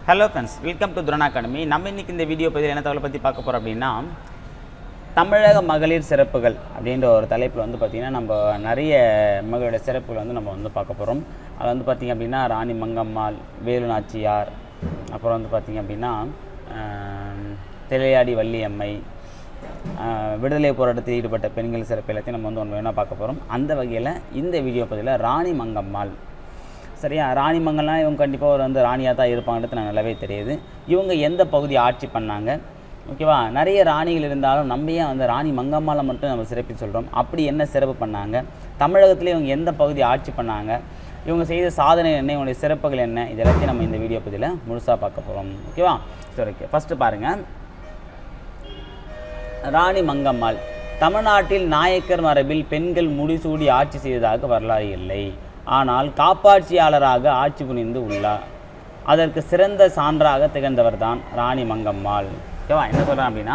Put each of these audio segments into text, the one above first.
Hello friends welcome to Thurana academy நம்ம இன்னைக்கு இந்த வீடியோ பதிவில் என்ன தகவலை பற்றி பார்க்க போகிறோம் அப்படின்னா தமிழக மகளிர் சிறப்புகள் அப்படின்ற ஒரு தலைப்பில் வந்து பார்த்திங்கன்னா நம்ம நிறைய மகளிரோட சிறப்புகள் வந்து நம்ம வந்து பார்க்க போகிறோம் அதில் வந்து பார்த்திங்க அப்படின்னா ராணி மங்கம்மாள் வேலு நாச்சியார் அப்புறம் வந்து பார்த்திங்க அப்படின்னா ஆம், திளையாடி வள்ளியம்மை ஆஹ், விடுதலை போராட்டத்தில் ஈடுபட்ட பெண்கள் சிறப்பு எல்லாத்தையும் நம்ம வந்து ஒன்று வேணால் பார்க்க போகிறோம் அந்த வகையில் இந்த வீடியோ பதிவில் ராணி மங்கம்மாள் சரியா ராணி மங்கள்லாம் இவங்க கண்டிப்பாக ஒரு வந்து ராணியாக தான் இருப்பாங்கன்றது எனக்கு நல்லாவே தெரியுது இவங்க எந்த பகுதி ஆட்சி பண்ணாங்க ஓகேவா நிறைய ராணிகள் இருந்தாலும் நம்ம ஏன் வந்து ராணி மங்கம்மாளை மட்டும் நம்ம சிறப்பி சொல்கிறோம் அப்படி என்ன சிறப்பு பண்ணாங்க தமிழகத்துல இவங்க எந்த பகுதி ஆட்சி பண்ணாங்க இவங்க செய்த சாதனை என்ன இவங்களுடைய சிறப்புகள் என்ன இது எல்லாத்தையும் நம்ம இந்த வீடியோ பதிவில் முழுசாக பார்க்க போகிறோம் ஓகேவா சரி ஓகே ஃபஸ்ட்டு பாருங்கள் ராணி மங்கம்மாள் தமிழ்நாட்டில் நாயக்கர் மரபில் பெண்கள் முடிசூடி ஆட்சி செய்ததாக வரலாறு இல்லை ஆனால் காப்பாட்சியாளராக ஆட்சி புரிந்து உள்ளார் அதற்கு சிறந்த சான்றாக திகழ்ந்தவர் தான் ராணி மங்கம்மாள் ஓகேவா என்ன சொல்கிறேன் அப்படின்னா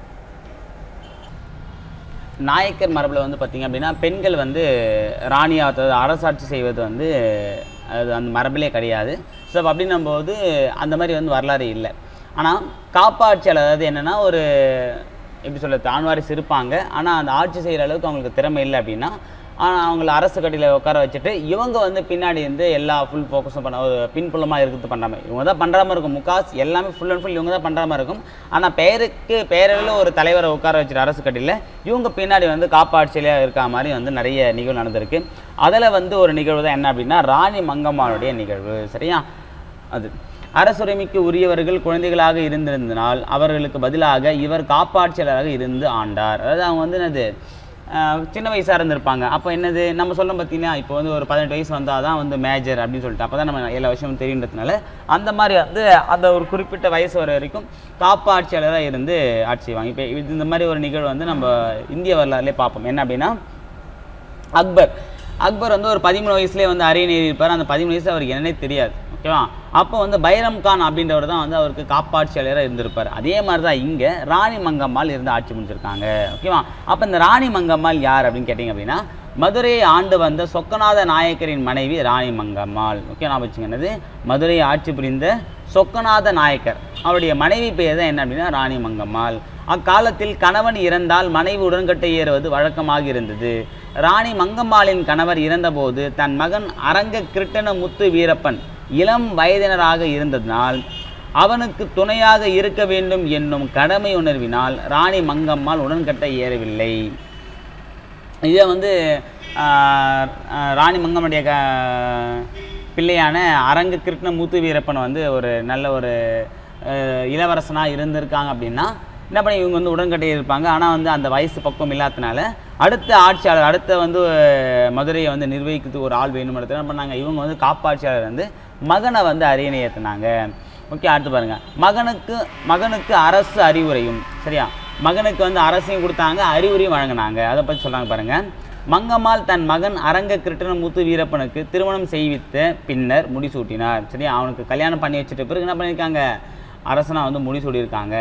நாயக்கர் மரபில் வந்து பார்த்திங்க அப்படின்னா பெண்கள் வந்து ராணியாக அதாவது அரசாட்சி செய்வது வந்து அது அந்த மரபிலே கிடையாது ஸோ அப்படின்னும் போது அந்த மாதிரி வந்து வரலாறு இல்லை ஆனால் காப்பாட்சியாளர் அதாவது என்னென்னா ஒரு எப்படி சொல்கிறது ஆண்வாரிசு இருப்பாங்க ஆனால் அந்த ஆட்சி செய்கிற அளவுக்கு அவங்களுக்கு திறமை இல்லை அப்படின்னா ஆனால் அவங்கள அரசு கட்டியில் உட்கார வச்சுட்டு இவங்க வந்து பின்னாடி வந்து எல்லா ஃபுல் ஃபோக்கஸும் பண்ண ஒரு பின்புலமாக இருக்கிறது பண்ணுறாம இவங்க தான் பண்ணுற மாதிரி இருக்கும் முக்காஸ் எல்லாமே ஃபுல் அண்ட் ஃபுல் இவங்க தான் பண்ணுற மாதிரி இருக்கும் ஆனால் பெயருக்கு பெயரில் ஒரு தலைவரை உட்கார வச்சுட்டு அரசு கட்டியில் இவங்க பின்னாடி வந்து காப்பாட்சியில் இருக்க மாதிரி வந்து நிறைய நிகழ்வு நடந்திருக்கு அதில் வந்து ஒரு நிகழ்வு தான் என்ன அப்படின்னா ராணி மங்கம்மாளுடைய நிகழ்வு சரியா அது அரசுரிமைக்கு உரியவர்கள் குழந்தைகளாக இருந்திருந்தனால் அவர்களுக்கு பதிலாக இவர் காப்பாட்சியாளராக இருந்து ஆண்டார் அதாவது அவங்க வந்து என்னது ஆஹ் சின்ன வயசாக இருந்திருப்பாங்க அப்போ என்னது நம்ம சொல்ல பார்த்தீங்கன்னா இப்போ வந்து ஒரு பதினெட்டு வயசு வந்தால் தான் வந்து மேஜர் அப்படின்னு சொல்லிட்டு அப்போ தான் நம்ம எல்லா விஷயமும் தெரியுன்றதுனால அந்த மாதிரி வந்து அந்த ஒரு குறிப்பிட்ட வயசு வர வரைக்கும் காப்பாட்சியாளராக இருந்து ஆட்சி செய்வாங்க இப்போ இது இந்த மாதிரி ஒரு நிகழ்வு வந்து நம்ம இந்திய வரலாறுலேயே பார்ப்போம் என்ன அப்படின்னா அக்பர் அக்பர் வந்து ஒரு பதிமூணு வயசுலேயே வந்து அரியணை இருப்பார் அந்த பதிமூணு வயசுல அவருக்கு என்னன்னே தெரியாது ஓகேவா அப்போ வந்து பைரம் கான் அப்படின்றவர் தான் வந்து அவருக்கு காப்பாட்சியாளராக இருந்திருப்பார் அதே மாதிரி தான் இங்கே ராணி மங்கம்மாள் இருந்து ஆட்சி முடிச்சிருக்காங்க ஓகேவா அப்போ இந்த ராணி மங்கம்மாள் யார் அப்படின்னு கேட்டிங்க அப்படின்னா மதுரையை ஆண்டு வந்த சொக்கநாத நாயக்கரின் மனைவி ராணி மங்கம்மாள் ஓகே நான் வச்சுங்க மதுரையை ஆட்சி புரிந்த சொக்கநாத நாயக்கர் அவருடைய மனைவி பெயர் தான் என்ன அப்படின்னா ராணி மங்கம்மாள் அக்காலத்தில் கணவன் இறந்தால் மனைவி உடன்கட்டை ஏறுவது வழக்கமாக இருந்தது ராணி மங்கம்மாளின் கணவர் இறந்தபோது தன் மகன் அரங்க கிருட்டன முத்து வீரப்பன் இளம் வயதினராக இருந்ததனால் அவனுக்கு துணையாக இருக்க வேண்டும் என்னும் கடமை உணர்வினால் ராணி மங்கம்மாள் உடன்கட்டை ஏறவில்லை இதை வந்து ஆஹ், ஆஹ், ராணி மங்கம்முடைய க பிள்ளையான அரங்க கிருஷ்ண மூத்து வீரப்பன் வந்து ஒரு நல்ல ஒரு இளவரசனாக இருந்திருக்காங்க அப்படின்னா என்ன பண்ணி இவங்க வந்து உடன்கட்டை இருப்பாங்க ஆனால் வந்து அந்த வயசு பக்குவம் இல்லாதனால அடுத்த ஆட்சியாளர் அடுத்த வந்து மதுரையை வந்து நிர்வகிக்கிறதுக்கு ஒரு ஆள் வேணும்ன்றது என்ன பண்ணாங்க இவங்க வந்து காப்பாட்சியாளர் வந்து மகனை வந்து அரியணை ஏற்றினாங்க ஓகே அடுத்து பாருங்க மகனுக்கு மகனுக்கு அரசு அறிவுரையும் சரியா மகனுக்கு வந்து அரசையும் கொடுத்தாங்க அறிவுரையும் வழங்கினாங்க அதை பற்றி சொல்கிறாங்க பாருங்க மங்கம்மாள் தன் மகன் அரங்க கிருட்டன முத்து வீரப்பனுக்கு திருமணம் செய்வித்த பின்னர் முடிசூட்டினார் சரியா அவனுக்கு கல்யாணம் பண்ணி வச்சுட்ட பிறகு என்ன பண்ணியிருக்காங்க அரசனா வந்து முடிசூடியிருக்காங்க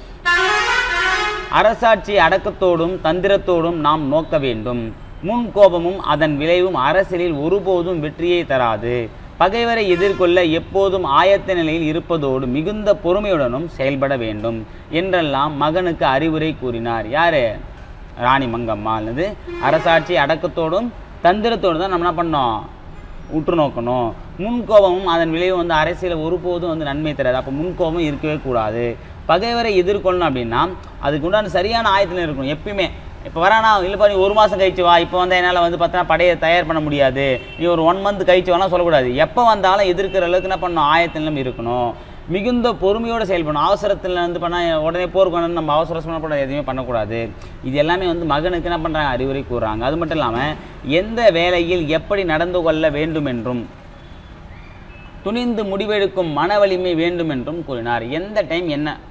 அரசாட்சி அடக்கத்தோடும் தந்திரத்தோடும் நாம் நோக்க வேண்டும் முன் கோபமும் அதன் விளைவும் அரசியலில் ஒருபோதும் வெற்றியை தராது பகைவரை எதிர்கொள்ள எப்போதும் ஆயத்த நிலையில் இருப்பதோடு மிகுந்த பொறுமையுடனும் செயல்பட வேண்டும் என்றெல்லாம் மகனுக்கு அறிவுரை கூறினார் யாரு ராணி மங்கம்மாள் இது அரசாட்சி அடக்கத்தோடும் தந்திரத்தோடும் தான் நம்ம என்ன பண்ணோம் உற்று நோக்கணும் முன்கோபமும் அதன் விளைவு வந்து அரசியல் ஒருபோதும் வந்து நன்மை தராது அப்போ முன்கோபம் இருக்கவே கூடாது பகைவரை எதிர்கொள்ளணும் அப்படின்னா அதுக்கு உண்டான சரியான ஆயத்தில் இருக்கணும் எப்பயுமே இப்போ வரானா இல்லைப்பா நீ ஒரு மாதம் கழிச்சு வா இப்போ வந்து என்னால் வந்து பார்த்தா படையை தயார் பண்ண முடியாது நீ ஒரு ஒன் மந்த் கழிச்சு வேணால் சொல்லக்கூடாது எப்போ வந்தாலும் எதிர்க்கிற அளவுக்கு என்ன பண்ணணும் ஆயத்திலும் இருக்கணும் மிகுந்த பொறுமையோடு செயல்படணும் அவசரத்தில் வந்து பண்ணால் உடனே போருக்கு வேணும்னு நம்ம அவசர அவசரமா பண்ண எதுவுமே பண்ணக்கூடாது இது எல்லாமே வந்து மகனுக்கு என்ன பண்ணுறாங்க அறிவுரை கூறுறாங்க அது மட்டும் இல்லாமல் எந்த வேலையில் எப்படி நடந்து கொள்ள வேண்டும் என்றும் துணிந்து முடிவெடுக்கும் மன வலிமை வேண்டும் என்றும் கூறினார் எந்த டைம் என்ன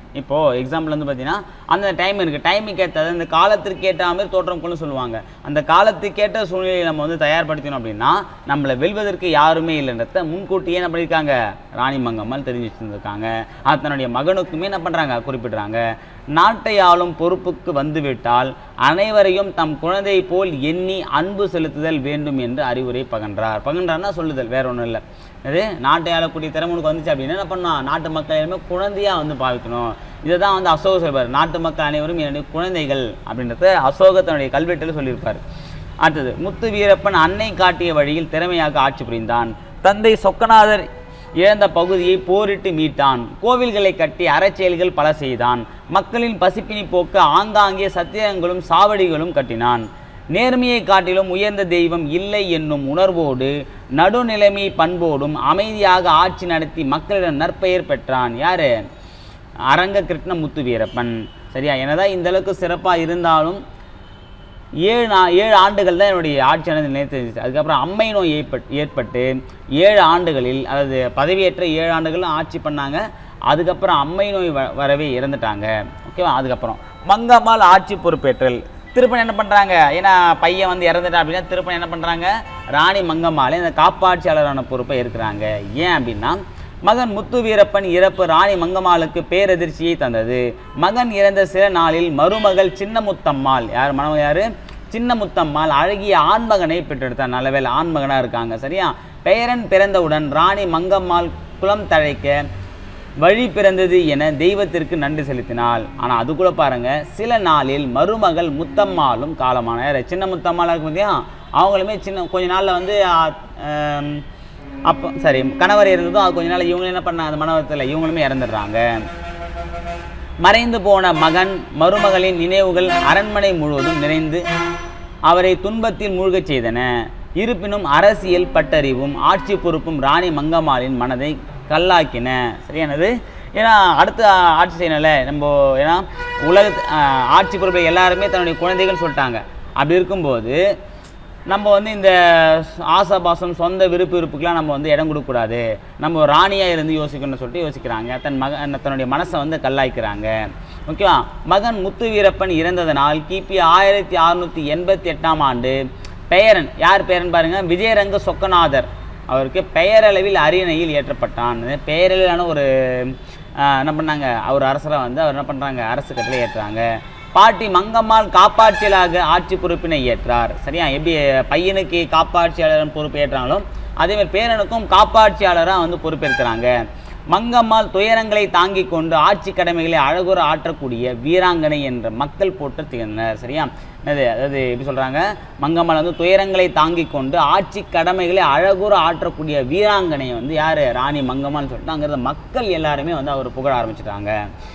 இப்போது எக்ஸாம்பிள் வந்து பார்த்தீங்கன்னா அந்த டைம் இருக்குது டைமுக்கு ஏற்றது அந்த காலத்திற்கு ஏற்ற மாதிரி தோற்றம் கொண்டு சொல்லுவாங்க அந்த காலத்துக்கேற்ற சூழ்நிலையை நம்ம வந்து தயார்படுத்தினோம் அப்படின்னா நம்மளை வெல்வதற்கு யாருமே இல்லைன்றத முன்கூட்டியே என்ன பண்ணியிருக்காங்க ராணி மங்கம்மாள் தெரிஞ்சு வச்சுருந்துருக்காங்க அது தன்னுடைய மகனுக்குமே என்ன பண்ணுறாங்க குறிப்பிடுறாங்க நாட்டை ஆளும் பொறுப்புக்கு வந்துவிட்டால் அனைவரையும் தம் குழந்தை போல் எண்ணி அன்பு செலுத்துதல் வேண்டும் என்று அறிவுரை பகன்றார் பகன்றார்னா சொல்லுதல் வேற ஒன்றும் இல்லை இது நாட்டை ஆளக்கூடிய திறமை உனக்கு வந்துச்சு அப்படின்னா என்ன பண்ணலாம் நாட்டு மக்கள் எல்லாமே குழந்தையாக வந்து பாவிக்கணும் இதை தான் வந்து அசோக சொல்வார் நாட்டு மக்கள் அனைவரும் என்னுடைய குழந்தைகள் அப்படின்றத அசோக தன்னுடைய கல்வெட்டில் சொல்லியிருப்பார் அடுத்தது முத்து வீரப்பன் அன்னை காட்டிய வழியில் திறமையாக ஆட்சி புரிந்தான் தந்தை சொக்கநாதர் இழந்த பகுதியை போரிட்டு மீட்டான் கோவில்களை கட்டி அறச்செயல்கள் பல செய்தான் மக்களின் பசிப்பினி போக்க ஆங்காங்கே சத்திரங்களும் சாவடிகளும் கட்டினான் நேர்மையை காட்டிலும் உயர்ந்த தெய்வம் இல்லை என்னும் உணர்வோடு நடுநிலைமை பண்போடும் அமைதியாக ஆட்சி நடத்தி மக்களிடம் நற்பெயர் பெற்றான் யாரு அரங்க கிருஷ்ண முத்து வீரப்பன் சரியா என்னதான் இந்த அளவுக்கு சிறப்பாக இருந்தாலும் ஏழு நா ஏழு ஆண்டுகள் தான் என்னுடைய ஆட்சியானது நிலைத்திருந்துச்சு அதுக்கப்புறம் அம்மை நோய் ஏற்பட் ஏற்பட்டு ஏழு ஆண்டுகளில் அதாவது பதவியேற்ற ஏழு ஆண்டுகள் ஆட்சி பண்ணாங்க அதுக்கப்புறம் அம்மை நோய் வ வரவே இறந்துட்டாங்க ஓகேவா அதுக்கப்புறம் மங்கம்மாள் ஆட்சி பொறுப்பேற்றல் திருப்பணி என்ன பண்ணுறாங்க ஏன்னா பையன் வந்து இறந்துட்டான் அப்படின்னா திருப்பணி என்ன பண்ணுறாங்க ராணி மங்கம்மாளே இந்த காப்பாட்சியாளரான பொறுப்பை இருக்கிறாங்க ஏன் அப்படின்னா மகன் முத்து வீரப்பன் இறப்பு ராணி மங்கம்மாளுக்கு பேரதிர்ச்சியை தந்தது மகன் இறந்த சில நாளில் மருமகள் சின்ன முத்தம்மாள் யார் மனவ யாரு சின்ன முத்தம்மாள் அழகிய ஆண்மகனை பெற்றெடுத்தார் நல்லவேளை ஆண்மகனாக இருக்காங்க சரியா பெயரன் பிறந்தவுடன் ராணி மங்கம்மாள் குலம் தழைக்க வழி பிறந்தது என தெய்வத்திற்கு நன்றி செலுத்தினாள் ஆனால் அது கூட பாருங்க சில நாளில் மருமகள் முத்தம்மாளும் காலமான யாரு? சின்ன முத்தம்மாளாக இருக்கு பார்த்தியா அவங்களுமே சின்ன கொஞ்ச நாளில் வந்து ஆ, ஆம், அப்போ சரி கணவர் இருந்ததும் அது கொஞ்ச நாள் இவங்க என்ன பண்ணாங்க அந்த மனவரத்தில் இவங்களுமே இறந்துடுறாங்க மறைந்து போன மகன் மருமகளின் நினைவுகள் அரண்மனை முழுவதும் நிறைந்து அவரை துன்பத்தில் மூழ்கச் செய்தன இருப்பினும் அரசியல் பட்டறிவும் ஆட்சி பொறுப்பும் ராணி மங்கம்மாளின் மனதை கல்லாக்கின சரியானது ஏன்னா அடுத்து ஆட்சி செய்யணும்ல நம்ம ஏன்னா உலக ஆட்சி பொறுப்பை எல்லாருமே தன்னுடைய குழந்தைகள் சொல்லிட்டாங்க அப்படி இருக்கும்போது நம்ம வந்து இந்த ஆசாபாசம் சொந்த விருப்பு விருப்புக்கெலாம் நம்ம வந்து இடம் கொடுக்கக்கூடாது நம்ம ஒரு ராணியாக இருந்து யோசிக்கணும்னு சொல்லிட்டு யோசிக்கிறாங்க தன் மக தன்னுடைய மனசை வந்து கல்லாய்க்கிறாங்க ஓகேவா மகன் முத்து வீரப்பன் இறந்ததனால் கிபி ஆயிரத்தி அறுநூற்றி எண்பத்தி எட்டாம் ஆண்டு பெயரன் யார் பெயரன் பாருங்க விஜயரங்க சொக்கநாதர் அவருக்கு பெயரளவில் அரியணையில் ஏற்றப்பட்டான் பெயரளவிலான ஒரு ஆஹ், என்ன பண்ணாங்க அவர் அரசராக வந்து அவர் என்ன பண்ணுறாங்க அரசு கட்டளை ஏற்றுறாங்க பாட்டி மங்கம்மாள் காப்பாட்சியலாக ஆட்சி பொறுப்பினை ஏற்றார் சரியா எப்படி பையனுக்கு காப்பாட்சியாளர் பொறுப்பு ஏற்றாங்களோ அதே மாதிரி பேரனுக்கும் காப்பாட்சியாளராக வந்து பொறுப்பேற்கிறாங்க மங்கம்மாள் துயரங்களை தாங்கிக் கொண்டு ஆட்சி கடமைகளை அழகுற ஆற்றக்கூடிய வீராங்கனை என்ற மக்கள் போற்ற திகழ்ந்தனர் சரியா என்னது அதாவது எப்படி சொல்கிறாங்க மங்கம்மாள் வந்து துயரங்களை தாங்கிக் கொண்டு ஆட்சி கடமைகளை அழகுற ஆற்றக்கூடிய வீராங்கனை வந்து யார் ராணி மங்கம்மாள்னு சொல்லிட்டு அங்கே இருந்த மக்கள் எல்லாருமே வந்து அவர் புகழ ஆரம்பிச்சிட்டாங்க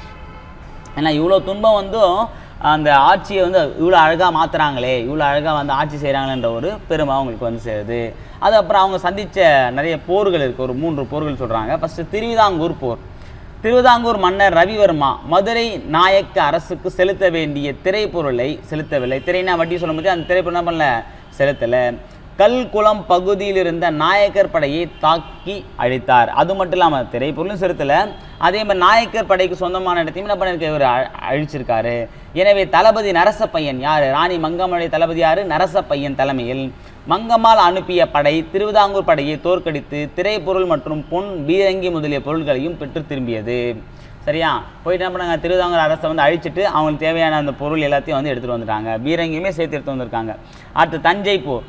ஏன்னா இவ்வளோ துன்பம் வந்தும் அந்த ஆட்சியை வந்து இவ்வளோ அழகாக மாற்றுறாங்களே இவ்வளோ அழகாக வந்து ஆட்சி செய்கிறாங்களேன்ற ஒரு பெருமை அவங்களுக்கு வந்து சேருது அது அப்புறம் அவங்க சந்தித்த நிறைய போர்கள் இருக்குது ஒரு மூன்று போர்கள் சொல்கிறாங்க ஃபஸ்ட்டு திருவிதாங்கூர் போர் திருவிதாங்கூர் மன்னர் ரவிவர்மா மதுரை நாயக்க அரசுக்கு செலுத்த வேண்டிய திரைப்பொருளை செலுத்தவில்லை திரைனா வட்டி சொல்லும்போது அந்த திரைப்பொருள் என்ன பண்ணல செலுத்தலை கல்குளம் பகுதியில் இருந்த நாயக்கர் படையை தாக்கி அழித்தார் அது மட்டும் இல்லாமல் திரைப்பொருளும் செலுத்தலை அதே மாதிரி நாயக்கர் படைக்கு சொந்தமான இடத்தையும் என்ன பண்ணிருக்க இவர் அ- அழிச்சிருக்காரு எனவே தளபதி நரசப்பையன் யார் ராணி மங்கம்மாளுடைய தளபதி யார் நரசப்பையன் தலைமையில் மங்கம்மாள் அனுப்பிய படை திருவிதாங்கூர் படையை தோற்கடித்து திரைப்பொருள் மற்றும் பொன் பீரங்கி முதலிய பொருட்களையும் பெற்று திரும்பியது சரியா போயிட்டு என்ன பண்ணாங்க திருவிதாங்கூர் அரசை வந்து அழிச்சிட்டு அவங்களுக்கு தேவையான அந்த பொருள் எல்லாத்தையும் வந்து எடுத்துகிட்டு வந்துட்டாங்க பீரங்கியுமே சேர்த்து எடுத்து வந்திருக்காங்க அடுத்து தஞ்சை போர்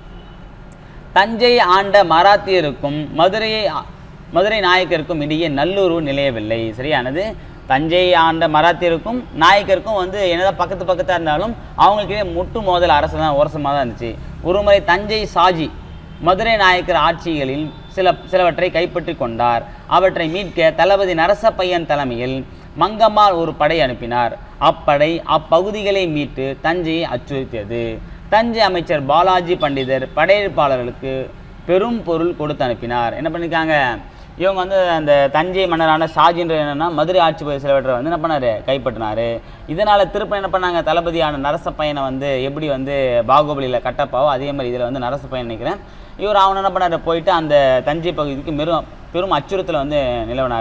தஞ்சை ஆண்ட மராத்தியருக்கும் மதுரையை மதுரை நாயக்கருக்கும் இடையே நல்லுறவு நிலையவில்லை சரியானது தஞ்சை ஆண்ட மராத்தியருக்கும் நாயக்கருக்கும் வந்து என்னதான் பக்கத்து பக்கத்தாக இருந்தாலும் அவங்களுக்கே முட்டு மோதல் அரசு தான் உரசமாக தான் இருந்துச்சு ஒருமுறை தஞ்சை சாஜி மதுரை நாயக்கர் ஆட்சிகளில் சில சிலவற்றை கைப்பற்றி கொண்டார் அவற்றை மீட்க தளபதி நரசப்பையன் தலைமையில் மங்கம்மாள் ஒரு படை அனுப்பினார் அப்படை அப்பகுதிகளை மீட்டு தஞ்சையை அச்சுறுத்தியது தஞ்சை அமைச்சர் பாலாஜி பண்டிதர் படையெடுப்பாளர்களுக்கு பெரும் பொருள் கொடுத்து அனுப்பினார் என்ன பண்ணிருக்காங்க இவங்க வந்து அந்த தஞ்சை மன்னரான ஷாஜின்ற என்னன்னா மதுரை ஆட்சி பகுதி சிலவற்றை வந்து என்ன பண்ணாரு கைப்பற்றினாரு இதனால திருப்ப என்ன பண்ணாங்க தளபதியான நரசப்பையனை வந்து எப்படி வந்து பாகுபலியில் கட்டப்பாவோ அதே மாதிரி இதில் வந்து நரசப்பையன் நினைக்கிறேன் இவர் அவன் என்ன பண்ணாரு போயிட்டு அந்த தஞ்சை பகுதிக்கு பெரும் பெரும் அச்சுறுத்தலை வந்து நிலவினார்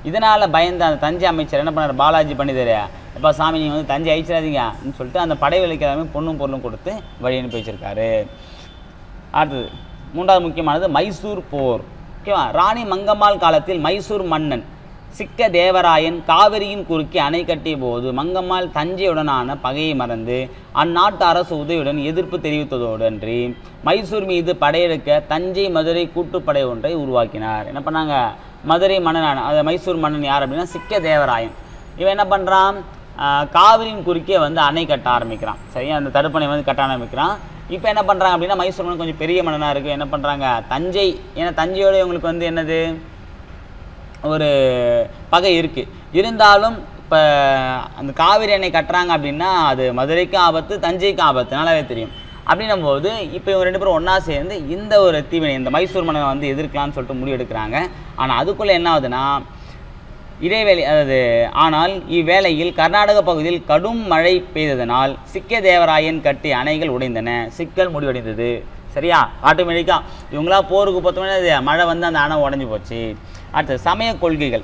இதனால் பயந்த அந்த தஞ்சை அமைச்சர் என்ன பண்ணார் பாலாஜி பண்ணிதர் எப்பா சாமி நீங்கள் வந்து தஞ்சை அழிச்சிடாதீங்கன்னு சொல்லிட்டு அந்த படை வேலைக்கு எல்லாமே பொண்ணும் பொருளும் கொடுத்து வழி அனுப்பி வச்சிருக்காரு அடுத்தது மூன்றாவது முக்கியமானது மைசூர் போர் ஓகேவா ராணி மங்கம்மாள் காலத்தில் மைசூர் மன்னன் சிக்க தேவராயன் காவிரியின் குறுக்கே அணை கட்டிய போது மங்கம்மாள் தஞ்சையுடனான பகையை மறந்து அந்நாட்டு அரசு உதவியுடன் எதிர்ப்பு தெரிவித்ததோடு அன்றி மைசூர் மீது படையெடுக்க தஞ்சை மதுரை கூட்டுப்படை ஒன்றை உருவாக்கினார் என்ன பண்ணாங்க மதுரை மன்னனான அது மைசூர் மன்னன் யார் அப்படின்னா சிக்க தேவராயன் இவன் என்ன பண்ணுறான் காவிரியின் குறுக்கே வந்து அணை கட்ட ஆரம்பிக்கிறான் சரியா அந்த தடுப்பணை வந்து கட்ட ஆரம்பிக்கிறான் இப்போ என்ன பண்ணுறாங்க அப்படின்னா மைசூர் மன்னன் கொஞ்சம் பெரிய மன்னனாக இருக்குது என்ன பண்ணுறாங்க தஞ்சை ஏன்னா தஞ்சையோட இவங்களுக்கு வந்து என்னது ஒரு பகை இருக்குது இருந்தாலும் இப்போ அந்த காவிரி அணை கட்டுறாங்க அப்படின்னா அது மதுரைக்கும் ஆபத்து தஞ்சைக்கும் ஆபத்து நல்லாவே தெரியும் அப்படின்னும் போது இப்போ இவங்க ரெண்டு பேரும் ஒன்றா சேர்ந்து இந்த ஒரு தீவினை இந்த மைசூர் மன்னனை வந்து எதிர்க்கலாம்னு சொல்லிட்டு முடிவு எடுக்கிறாங்க ஆனால் அதுக்குள்ளே என்ன ஆகுதுன்னா இடைவேளை அதாவது ஆனால் இவ்வேளையில் கர்நாடக பகுதியில் கடும் மழை பெய்ததனால் சிக்க தேவராயன் கட்டிய அணைகள் உடைந்தன சிக்கல் முடிவடைந்தது சரியா ஆட்டோமேட்டிக்காக இவங்களா போருக்கு பார்த்தோம்னா மழை வந்து அந்த அணை உடஞ்சி போச்சு அடுத்து சமய கொள்கைகள்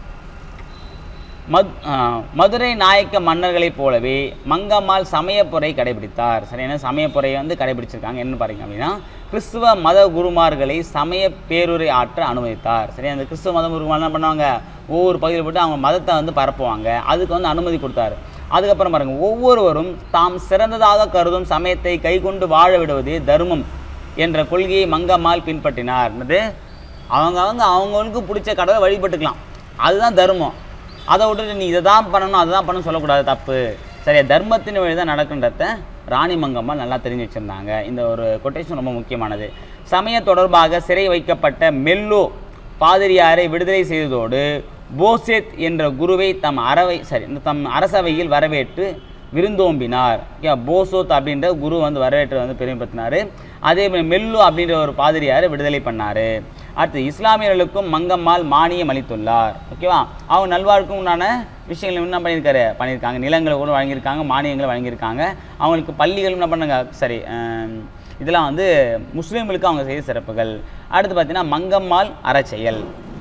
மத் ஆ, மதுரை நாயக்க மன்னர்களைப் போலவே மங்கம்மாள் சமயப்புரை கடைபிடித்தார் சரியான சமயப்புரையை வந்து கடைபிடிச்சிருக்காங்க என்ன பாருங்க அப்படின்னா கிறிஸ்துவ மத குருமார்களை சமய பேருரை ஆற்ற அனுமதித்தார் சரி அந்த கிறிஸ்துவ மத குருமார் என்ன பண்ணுவாங்க ஒவ்வொரு பகுதியில் போட்டு அவங்க மதத்தை வந்து பரப்புவாங்க அதுக்கு வந்து அனுமதி கொடுத்தாரு அதுக்கப்புறம் பாருங்க ஒவ்வொருவரும் தாம் சிறந்ததாக கருதும் சமயத்தை கைக்கொண்டு வாழ விடுவதே தர்மம் என்ற கொள்கையை மங்கம்மாள் பின்பற்றினார் என்னது அவங்க அவங்க அவங்களுக்கு பிடிச்ச கடவுளை வழிபட்டுக்கலாம் அதுதான் தர்மம் அதை விட்டுட்டு நீ இதை தான் பண்ணணும் அதை தான் பண்ணணும் சொல்லக்கூடாது தப்பு சரியா தர்மத்தின் வழி தான் நடக்குன்றத ராணி மங்கம்மாள் நல்லா தெரிஞ்சு வச்சுருந்தாங்க இந்த ஒரு கொட்டேஷன் ரொம்ப முக்கியமானது சமய தொடர்பாக சிறை வைக்கப்பட்ட மெல்லோ பாதிரியாரை விடுதலை செய்ததோடு போசேத் என்ற குருவை தம் அரவை சரி தம் அரசவையில் வரவேற்று விருந்தோம்பினார் ஓகே போசோத் அப்படின்ற குரு வந்து வரவேற்று வந்து பெருமைப்படுத்தினார் அதே மாதிரி மெல்லு அப்படின்ற ஒரு பாதிரியாரை விடுதலை பண்ணார் அடுத்து இஸ்லாமியர்களுக்கும் மங்கம்மாள் மானியம் அளித்துள்ளார் ஓகேவா அவங்க நல்வாழ்வுக்கும் உண்டான விஷயங்கள் என்ன பண்ணியிருக்காரு பண்ணியிருக்காங்க நிலங்களை கூட வழங்கியிருக்காங்க மானியங்களை வழங்கியிருக்காங்க அவங்களுக்கு பள்ளிகளும் என்ன பண்ணுங்க சரி அஹ், இதெல்லாம் வந்து முஸ்லீம்களுக்கு அவங்க செய்த சிறப்புகள் அடுத்து பார்த்தீங்கன்னா மங்கம்மாள் அறச்செயல்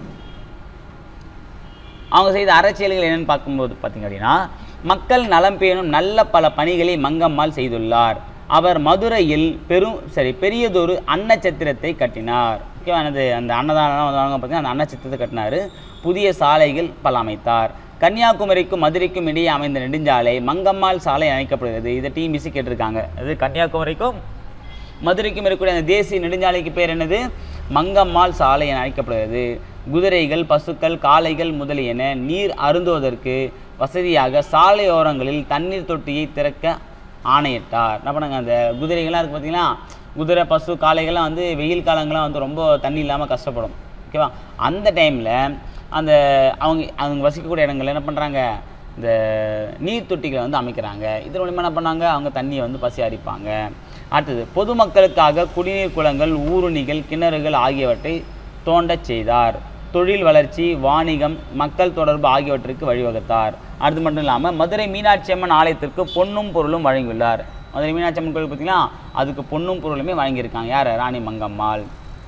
அவங்க செய்த அரசியல்கள் என்னன்னு பார்க்கும்போது பார்த்தீங்க அப்படின்னா மக்கள் நலம் பேணும் நல்ல பல பணிகளை மங்கம்மாள் செய்துள்ளார் அவர் மதுரையில் பெரும் சரி பெரியதொரு அன்னச்சத்திரத்தை கட்டினார் ஓகேவா எனது அந்த அன்னதானம் வந்து பார்த்தீங்கன்னா அந்த அன்னச்சத்திரத்தை கட்டினார் புதிய சாலைகள் பல அமைத்தார் கன்னியாகுமரிக்கும் மதுரைக்கும் இடையே அமைந்த நெடுஞ்சாலை மங்கம்மாள் சாலை அழைக்கப்படுகிறது இதை டிபிசி கேட்டிருக்காங்க அது கன்னியாகுமரிக்கும் மதுரைக்கும் இருக்கக்கூடிய அந்த தேசிய நெடுஞ்சாலைக்கு பேர் என்னது மங்கம்மாள் சாலை என அழைக்கப்படுகிறது குதிரைகள் பசுக்கள் காளைகள் முதலியன நீர் அருந்துவதற்கு வசதியாக சாலையோரங்களில் தண்ணீர் தொட்டியை திறக்க ஆணையிட்டார் என்ன பண்ணாங்க அந்த குதிரைகள்லாம் இருக்குது பார்த்தீங்களா குதிரை பசு காளைகள்லாம் வந்து வெயில் காலங்கள்லாம் வந்து ரொம்ப தண்ணி இல்லாமல் கஷ்டப்படும் ஓகேவா அந்த டைமில் அந்த அவங்க அவங்க வசிக்கக்கூடிய இடங்கள்ல என்ன பண்ணுறாங்க இந்த நீர் தொட்டிகளை வந்து அமைக்கிறாங்க இதன் மூலிமா என்ன பண்ணாங்க அவங்க தண்ணியை வந்து பசி அரிப்பாங்க அடுத்தது பொதுமக்களுக்காக குடிநீர் குளங்கள் ஊருணிகள் கிணறுகள் ஆகியவற்றை தோண்டச் செய்தார் தொழில் வளர்ச்சி வாணிகம் மக்கள் தொடர்பு ஆகியவற்றிற்கு வழிவகுத்தார் அது மட்டும் இல்லாமல் மதுரை மீனாட்சி அம்மன் ஆலயத்திற்கு பொன்னும் பொருளும் வழங்கியுள்ளார் மதுரை மீனாட்சி அம்மன் கோயில் பார்த்தீங்கன்னா அதுக்கு பொன்னும் பொருளுமே வழங்கியிருக்காங்க யார் ராணி மங்கம்மாள்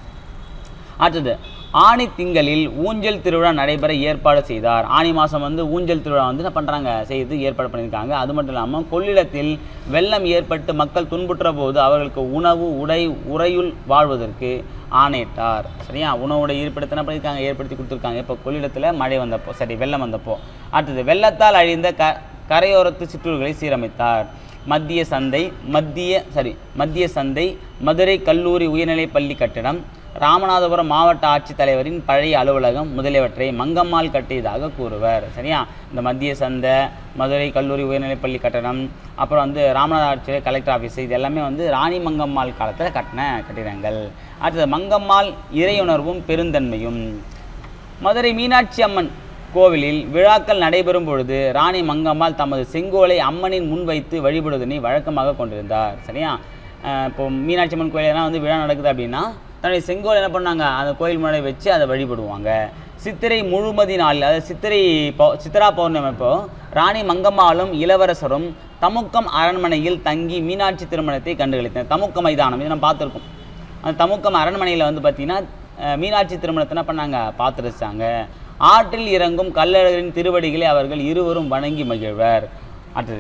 அடுத்தது ஆணி திங்களில் ஊஞ்சல் திருவிழா நடைபெற ஏற்பாடு செய்தார் ஆனி மாதம் வந்து ஊஞ்சல் திருவிழா வந்து என்ன பண்ணுறாங்க செய்து ஏற்பாடு பண்ணியிருக்காங்க அது மட்டும் இல்லாமல் கொள்ளிடத்தில் வெள்ளம் ஏற்பட்டு மக்கள் துன்புற்ற போது அவர்களுக்கு உணவு உடை உறையுள் வாழ்வதற்கு ஆணையிட்டார் சரியா உணவுடைய இருப்பிடத்தை என்ன பண்ணியிருக்காங்க ஏற்படுத்தி கொடுத்துருக்காங்க இப்போ கொள்ளிடத்தில் மழை வந்தப்போ சரி வெள்ளம் வந்தப்போ அடுத்தது வெள்ளத்தால் அழிந்த க கரையோரத்து சிற்றூர்களை சீரமைத்தார் மத்திய சந்தை மத்திய சரி மத்திய சந்தை மதுரை கல்லூரி உயர்நிலைப் பள்ளி கட்டிடம் ராமநாதபுரம் மாவட்ட ஆட்சித்தலைவரின் பழைய அலுவலகம் முதலியவற்றை மங்கம்மாள் கட்டியதாக கூறுவர் சரியா இந்த மத்திய சந்தை மதுரை கல்லூரி உயர்நிலைப் பள்ளி கட்டடம் அப்புறம் வந்து ராமநாத ஆட்சியர் கலெக்டர் ஆஃபீஸ் இது எல்லாமே வந்து ராணி மங்கம்மாள் காலத்தில் கட்டின கட்டிடங்கள் அடுத்தது மங்கம்மாள் இறையுணர்வும் பெருந்தன்மையும் மதுரை மீனாட்சி அம்மன் கோவிலில் விழாக்கள் நடைபெறும் பொழுது ராணி மங்கம்மாள் தமது செங்கோலை அம்மனின் முன் வைத்து வழிபடுவதனை வழக்கமாக கொண்டிருந்தார் சரியா அஹ் இப்போ மீனாட்சி அம்மன் கோயிலெல்லாம் வந்து விழா நடக்குது அப்படின்னா தன்னுடைய செங்கோல் என்ன பண்ணாங்க அந்த கோயில் முன்னாடி வச்சு அதை வழிபடுவாங்க சித்திரை முழுமதி நாளில் அதாவது சித்திரை பௌ சித்ரா பௌர்ணமி அப்போ ராணி மங்கம்மாளும் இளவரசரும் தமுக்கம் அரண்மனையில் தங்கி மீனாட்சி திருமணத்தை கண்டுகளித்தனர் தமுக்க மைதானம் இதை நம்ம பார்த்துருக்கோம் அந்த தமுக்கம் அரண்மனையில் வந்து பார்த்திங்கன்னா அஹ், மீனாட்சி திருமணத்தை என்ன பண்ணாங்க பார்த்து ரசிச்சாங்க ஆற்றில் இறங்கும் கள்ளழகரின் திருவடிகளை அவர்கள் இருவரும் வணங்கி மகிழ்வர் அடுத்தது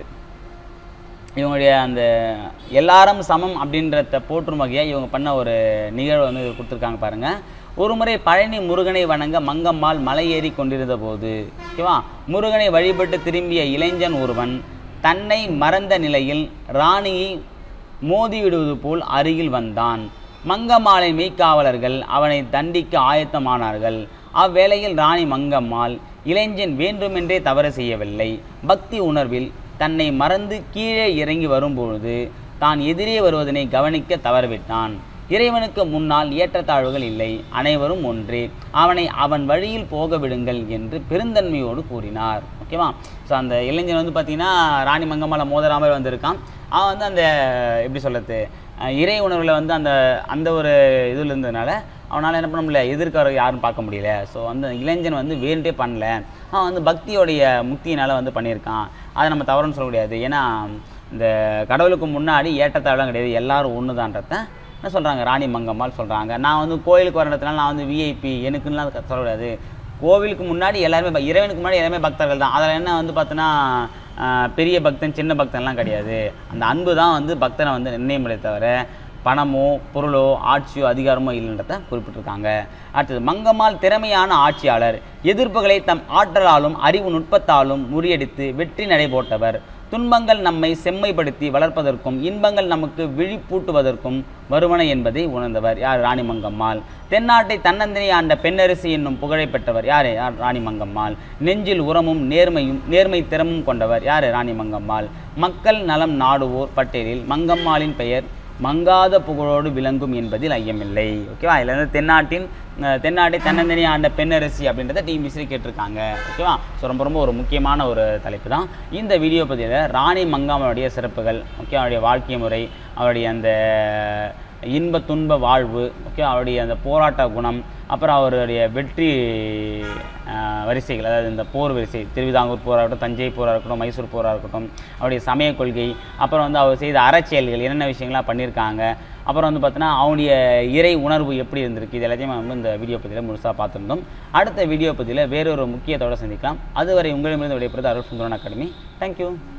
இவங்களுடைய அந்த எல்லாரும் சமம் அப்படின்றத போற்றும் வகையாக இவங்க பண்ண ஒரு நிகழ்வு வந்து இதில் கொடுத்துருக்காங்க பாருங்க ஒரு முறை பழனி முருகனை வணங்க மங்கம்மாள் மலை ஏறி கொண்டிருந்த போது ஓகேவா முருகனை வழிபட்டு திரும்பிய இளைஞன் ஒருவன் தன்னை மறந்த நிலையில் ராணியை மோதிவிடுவது போல் அருகில் வந்தான் மங்கம்மாளின் மெய்க்காவலர்கள் அவனை தண்டிக்க ஆயத்தமானார்கள் அவ்வேளையில் ராணி மங்கம்மாள் இளைஞன் வேண்டுமென்றே தவறு செய்யவில்லை பக்தி உணர்வில் தன்னை மறந்து கீழே இறங்கி வரும்பொழுது தான் எதிரே வருவதனை கவனிக்க தவறவிட்டான் இறைவனுக்கு முன்னால் ஏற்றத்தாழ்வுகள் இல்லை அனைவரும் ஒன்றே அவனை அவன் வழியில் போக விடுங்கள் என்று பெருந்தன்மையோடு கூறினார் ஓகேவா ஸோ அந்த இளைஞன் வந்து பார்த்தீங்கன்னா ராணி மங்கம்மாளை மோதராமல் வந்திருக்கான் அவன் வந்து அந்த எப்படி சொல்கிறது அஹ் இறை உணர்வில் வந்து அந்த அந்த ஒரு இதில் இருந்ததுனால அவனால் என்ன பண்ண முடியல எதிர்க்க யாரும் பார்க்க முடியல ஸோ அந்த இளைஞன் வந்து வேண்டே பண்ணல அவன் வந்து பக்தியோடைய முக்தியினால் வந்து பண்ணியிருக்கான் அதை நம்ம தவறுன்னு சொல்ல முடியாது ஏன்னா இந்த கடவுளுக்கு முன்னாடி ஏற்றத்தாழ்லாம் கிடையாது எல்லாரும் ஒன்று தான்றத என்ன சொல்கிறாங்க ராணி மங்கம்மாள் சொல்கிறாங்க நான் வந்து கோயிலுக்கு வர இடத்துல நான் வந்து விஐபி எனக்குன்னுலாம் அது சொல்லக்கூடாது கோவிலுக்கு முன்னாடி எல்லாருமே ப- இறைவனுக்கு முன்னாடி எல்லாருமே பக்தர்கள் தான் அதில் என்ன வந்து பார்த்தோன்னா ஆஹ், பெரிய பக்தன் சின்ன பக்தன்லாம் கிடையாது அந்த அன்பு தான் வந்து பக்தனை வந்து நிர்ணயமில்லை தவிர பணமோ பொருளோ ஆட்சியோ அதிகாரமோ இல்லைன்றத குறிப்பிட்டிருக்காங்க அடுத்தது மங்கம்மாள் திறமையான ஆட்சியாளர் எதிர்ப்புகளை தம் ஆற்றலாலும் அறிவு நுட்பத்தாலும் முறியடித்து வெற்றி நடைபோட்டவர் துன்பங்கள் நம்மை செம்மைப்படுத்தி வளர்ப்பதற்கும் இன்பங்கள் நமக்கு விழிப்பூட்டுவதற்கும் வருவன என்பதை உணர்ந்தவர் யார் ராணி மங்கம்மாள் தென்னாட்டை தன்னந்தனி ஆண்ட பெண்ணரசி என்னும் புகழை பெற்றவர் யார் யார் ராணி மங்கம்மாள் நெஞ்சில் உரமும் நேர்மையும் நேர்மை திறமும் கொண்டவர் யார் ராணி மங்கம்மாள் மக்கள் நலம் நாடுவோர் பட்டியலில் மங்கம்மாளின் பெயர் மங்காத புகழோடு விளங்கும் என்பதில் ஐயமில்லை ஓகேவா இதில் வந்து தென்னாட்டின் அஹ், தென்னாட்டை தன்னந்தனி ஆண்ட பெண்ணரசி அப்படின்றத டி மிஸ்ரி கேட்டிருக்காங்க ஓகேவா ஸோ ரொம்ப ரொம்ப ஒரு முக்கியமான ஒரு தலைப்பு தான் இந்த வீடியோ பதிவில் ராணி மங்காமனுடைய சிறப்புகள் ஓகே அவருடைய வாழ்க்கை முறை அவருடைய அந்த இன்ப துன்ப வாழ்வு ஓகே அவருடைய அந்த போராட்ட குணம் அப்புறம் அவருடைய வெற்றி அஹ், வரிசைகள் அதாவது இந்த போர் வரிசை திருவிதாங்கூர் போராக இருக்கட்டும் தஞ்சை போராக இருக்கட்டும் மைசூர் போராக இருக்கட்டும் அவருடைய சமய கொள்கை அப்புறம் வந்து அவர் செய்த அறச்செயல்கள் என்னென்ன விஷயங்கள்லாம் பண்ணியிருக்காங்க அப்புறம் வந்து பார்த்தீங்கன்னா அவனுடைய இறை உணர்வு எப்படி இருந்திருக்கு இது எல்லாத்தையும் நம்ம இந்த வீடியோ பதிவில் முழுசாக பார்த்துருந்தோம் அடுத்த வீடியோ பதிவில் வேறொரு முக்கியத்தோட சந்திக்கலாம் அதுவரை உங்களிடமிருந்து விடைபெறுவது அருள் சுந்தரன் அகாடமி தேங்க்யூ